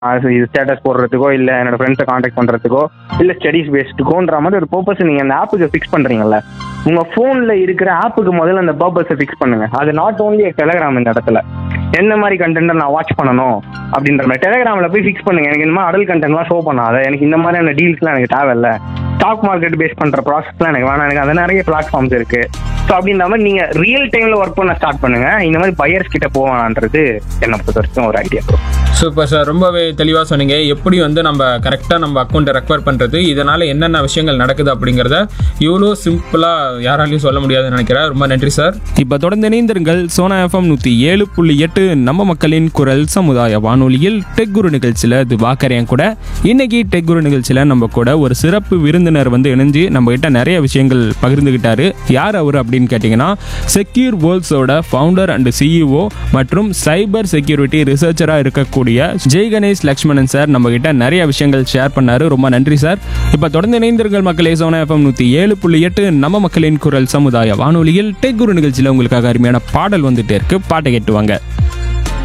அது இது ஸ்டேட்டஸ் போடுறதுக்கோ இல்லை என்னோட ஃப்ரெண்ட்ஸை காண்டாக்ட் பண்ணுறதுக்கோ இல்லை ஸ்டடீஸ் பேஸ்டுக்கோன்ற மாதிரி ஒரு பர்பஸ் நீங்கள் அந்த ஆப்புக்கு ஃபிக்ஸ் பண்ணுறீங்கல்ல உங்கள் ஃபோனில் இருக்கிற ஆப்புக்கு முதல்ல அந்த பர்பஸை ஃபிக்ஸ் பண்ணுங்க அது நாட் ஓன்லி டெலகிராம் இந்த இடத்துல என்ன மாதிரி கண்டென்ட்டை நான் வாட்ச் பண்ணணும் அப்படின்ற மாதிரி டெலகிராமில் போய் ஃபிக்ஸ் பண்ணுங்க எனக்கு இந்த மாதிரி அடல் கண்டென்ட்லாம் ஷோ பண்ணாத எனக்கு இந்த மாதிரியான டீல்ஸ்லாம் எனக்கு தேவையில்ல ஸ்டாக் மார்க்கெட் பேஸ் பண்ணுற ப்ராசஸ்லாம் எனக்கு வேணாம் எனக்கு அது நிறைய பிளாட்ஃபார்ம்ஸ் இருக்கு ஸோ அப்படின்ற மாதிரி நீங்கள் ரியல் டைமில் ஒர்க் பண்ண ஸ்டார்ட் பண்ணுங்க இந்த மாதிரி பையர்ஸ் கிட்ட போவான்றது என்னை பொறுத்த வரைக்கும் ஒரு ஐடியா சூப்பர் சார் ரொம்பவே தெளிவாக சொன்னீங்க எப்படி வந்து நம்ம கரெக்டாக நம்ம அக்கௌண்ட்டை ரெக்வயர் பண்ணுறது இதனால் என்னென்ன விஷயங்கள் நடக்குது அப்படிங்கிறத இவ்வளோ சிம்பிளாக யாராலையும் சொல்ல முடியாதுன்னு நினைக்கிறேன் ரொம்ப நன்றி சார் இப்போ தொடர்ந்து இணைந்திருங்கள் சோனா எஃப்எம் நூற்றி ஏழு புள்ளி எட்டு நம்ம மக்களின் குரல் சமுதாய வானொலியில் டெக் குரு நிகழ்ச்சியில் திவாகர் என் கூட இன்னைக்கு டெக் குரு நிகழ்ச்சியில் நம்ம கூட ஒரு சிறப்பு விருந்தினர் வந்து இணைஞ்சு நம்ம கிட்ட நிறைய விஷயங்கள் பகிர்ந்துகிட்டாரு யார் அவர் அப்படின்னு கேட்டிங்கன்னா செக்யூர் வேர்ல்ட்ஸோட ஃபவுண்டர் அண்ட் சிஇஓ மற்றும் சைபர் செக்யூரிட்டி ரிசர்ச்சராக இருக்கக்கூடிய ஜெய் கணேஷ் லக்ஷ்மணன் சார் நம்ம கிட்ட நிறைய விஷயங்கள் ஷேர் பண்ணாரு ரொம்ப நன்றி சார் இப்போ தொடர்ந்து இணைந்திருங்கள் மக்களே சோனா எஃப்எம் நூற்றி ஏழு புள்ளி எட்டு நம்ம மக்களின் குரல் சமுதாய வானொலியில் டெக் குரு நிகழ்ச்சியில் உங்களுக்காக அருமையான பாடல் வந்துட்டே இருக்கு பாட்டை கேட்டுவாங்க